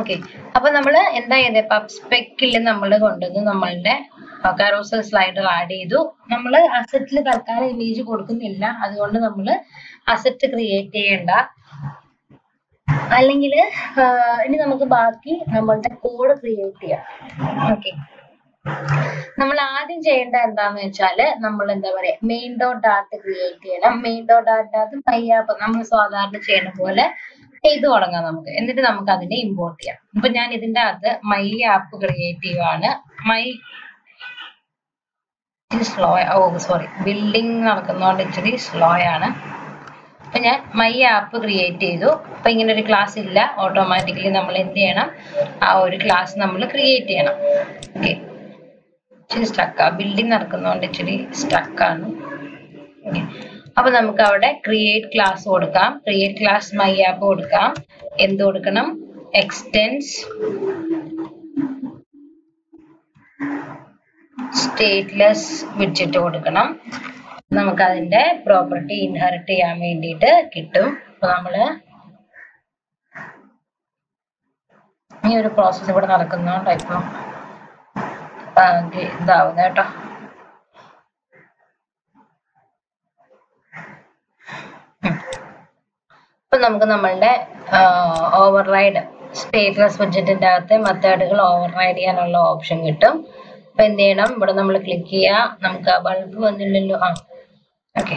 Okay അപ്പൊ നമ്മൾ എന്താ ചെയ്തത് പബ്സ്പെക്കിൽ നമ്മൾ കൊണ്ടുവന്ന് നമ്മളുടെ കറോസൽ സ്ലൈഡർ ആഡ് ചെയ്തു നമ്മൾ അസറ്റിൽ തൽക്കാലം ഇമേജ് കൊടുക്കുന്നില്ല അതുകൊണ്ട് നമ്മൾ അസറ്റ് ക്രിയേറ്റ് ചെയ്യണ്ട അല്ലെങ്കിൽ ഇനി നമുക്ക് ബാക്കി നമ്മളുടെ കോഡ് ക്രിയേറ്റ് ചെയ്യാം ഓക്കെ നമ്മൾ ആദ്യം ചെയ്യേണ്ട എന്താന്ന് വെച്ചാല് നമ്മൾ എന്താ പറയാ മെയിൻ ഡോട്ട് ഡാറ്റ് ക്രിയേറ്റ് ചെയ്യണം മെയിൻ ഡോട്ട് ഡാറ്റ് മൈയാപ്പ് നമ്മൾ സാധാരണ ചെയ്യുന്ന പോലെ ചെയ്തു തുടങ്ങാം നമുക്ക് എന്നിട്ട് നമുക്ക് അതിനെ ഇമ്പോർട്ട് ചെയ്യാം ഇപ്പൊ ഞാൻ ഇതിന്റെ അകത്ത് മൈ ആപ്പ് ക്രിയേറ്റ് ചെയ്യുവാണ് മൈ ഇച്ചിരി സ്ലോ ഓ സോറി ബിൽഡിംഗ് നടക്കുന്നതുകൊണ്ട് ഇച്ചിരി സ്ലോ ആണ് അപ്പൊ ഞാൻ മൈ ആപ്പ് ക്രിയേറ്റ് ചെയ്തു അപ്പൊ ഇങ്ങനെ ഒരു ക്ലാസ് ഇല്ല ഓട്ടോമാറ്റിക്കലി നമ്മൾ എന്ത് ചെയ്യണം ആ ഒരു ക്ലാസ് നമ്മൾ ക്രിയേറ്റ് ചെയ്യണം ഓക്കെ ഇച്ചിരി സ്റ്റക്കാ ബിൽഡിംഗ് നടക്കുന്നതുകൊണ്ട് ഇച്ചിരി സ്റ്റക്കാണ് ഓക്കെ അപ്പൊ നമുക്ക് അവിടെ ക്രിയേറ്റ് ക്ലാസ് കൊടുക്കാം ക്രിയേറ്റ് ക്ലാസ് മൈ ആപ്പ് കൊടുക്കാം എന്ത് കൊടുക്കണം എക്സ്റ്റെൻസ് സ്റ്റേറ്റ്ലെസ് വിഡ്ജറ്റ് കൊടുക്കണം നമുക്ക് അതിന്റെ പ്രോപ്പർട്ടി ഇൻഹെറിറ്റ് ചെയ്യാൻ വേണ്ടിയിട്ട് കിട്ടും അപ്പൊ നമ്മള് ഈ ഒരു പ്രോസസ്സ് ഇവിടെ നടക്കുന്നോണ്ടായിരിക്കും ഇതാവുന്നത് കേട്ടോ ഇപ്പൊ നമുക്ക് നമ്മളുടെ ഓവർറൈഡ് സ്റ്റേറ്റ്ലെസ് ബഡ്ജറ്റിന്റെ അകത്തെ മെത്തേഡുകൾ ഓവർറൈഡ് ചെയ്യാനുള്ള ഓപ്ഷൻ കിട്ടും അപ്പൊ എന്ത് ചെയ്യണം ഇവിടെ നമ്മൾ ക്ലിക്ക് ചെയ്യുക നമുക്ക് ആ ബൾബ് വന്നില്ലല്ലോ ആ ഓക്കെ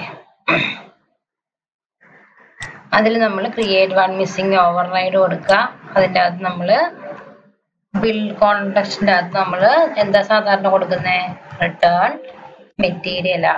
അതിൽ നമ്മൾ ക്രിയേറ്റ് വൺ മിസ്സിംഗ് ഓവർറൈഡ് കൊടുക്കുക അതിൻ്റെ അകത്ത് നമ്മൾ ബിൽഡ് കോൺടെക്സ്റ്റിൻ്റെ അകത്ത് നമ്മൾ എന്താ സാധാരണ കൊടുക്കുന്നത് റിട്ടേൺ മെറ്റീരിയലാ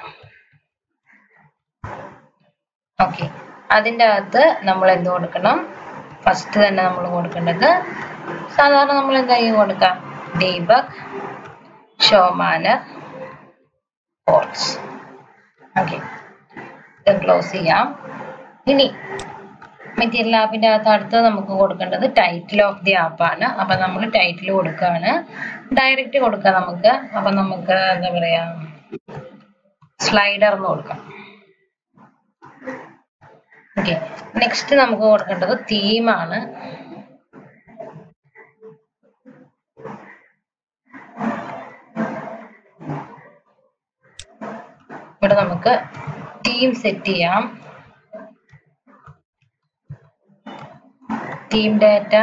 ഓക്കെ അതിൻ്റെ അകത്ത് നമ്മൾ എന്ത് കൊടുക്കണം ഫസ്റ്റ് തന്നെ നമ്മൾ കൊടുക്കേണ്ടത് സാധാരണ നമ്മൾ എന്തായാലും കൊടുക്കാം ഡീബക് ഷോമാനർ പോർട്സ് ഓക്കെ ഇത് ക്ലോസ് ചെയ്യാം ഇനി മെറ്റീരിയൽ ആപ്പിന്റെ അകത്ത് അടുത്ത് നമുക്ക് കൊടുക്കേണ്ടത് ടൈറ്റിൽ ഓഫ് ദി ആപ്പാണ് അപ്പൊ നമ്മൾ ടൈറ്റിൽ കൊടുക്കുകയാണ് ഡയറക്റ്റ് കൊടുക്കാം നമുക്ക് അപ്പൊ നമുക്ക് എന്താ പറയാ സ്ലൈഡർ എന്ന് കൊടുക്കാം ഓക്കെ നെക്സ്റ്റ് നമുക്ക് കൊടുക്കേണ്ടത് തീമാണ് ഇവിടെ നമുക്ക് തീം സെറ്റ് ചെയ്യാം തീം ഡാറ്റ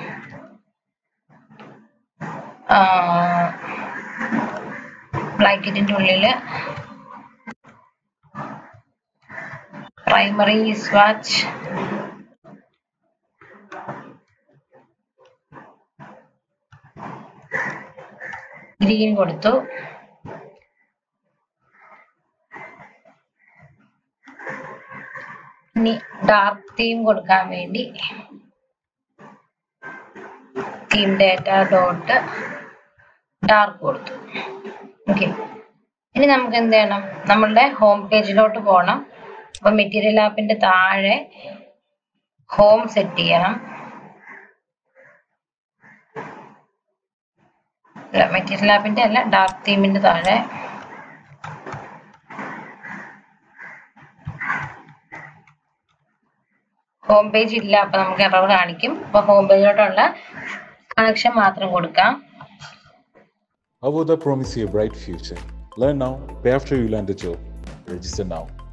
ബ്ലാക്കറ്റിന്റെ ഉള്ളില് പ്രൈമറി സ്വാച്ച് ഗ്രീൻ കൊടുത്തു ഇനി ഡാർക്ക് തീം കൊടുക്കാൻ വേണ്ടി തീം ഡാറ്റ ഡോട്ട് ഡാർക്ക് കൊടുത്തു ഓക്കെ ഇനി നമുക്ക് എന്ത് ചെയ്യണം നമ്മളുടെ ഹോം പേജിലോട്ട് പോകണം അപ്പൊ മെറ്റീരിയൽ ആപ്പിന്റെ താഴെ ഹോം സെറ്റ് ചെയ്യണം അല്ല മെറ്റീരിയൽ ആപ്പിന്റെ അല്ല ഡാർക്ക് തീമിന്റെ താഴെ ഹോം പേജ് ഇല്ല അപ്പൊ നമുക്ക് എറർ കാണിക്കും അപ്പൊ ഹോം പേജിലോട്ടുള്ള കണക്ഷൻ മാത്രം കൊടുക്കാം Avoda promise you a bright future. Learn now, pay after you land a job. Register now.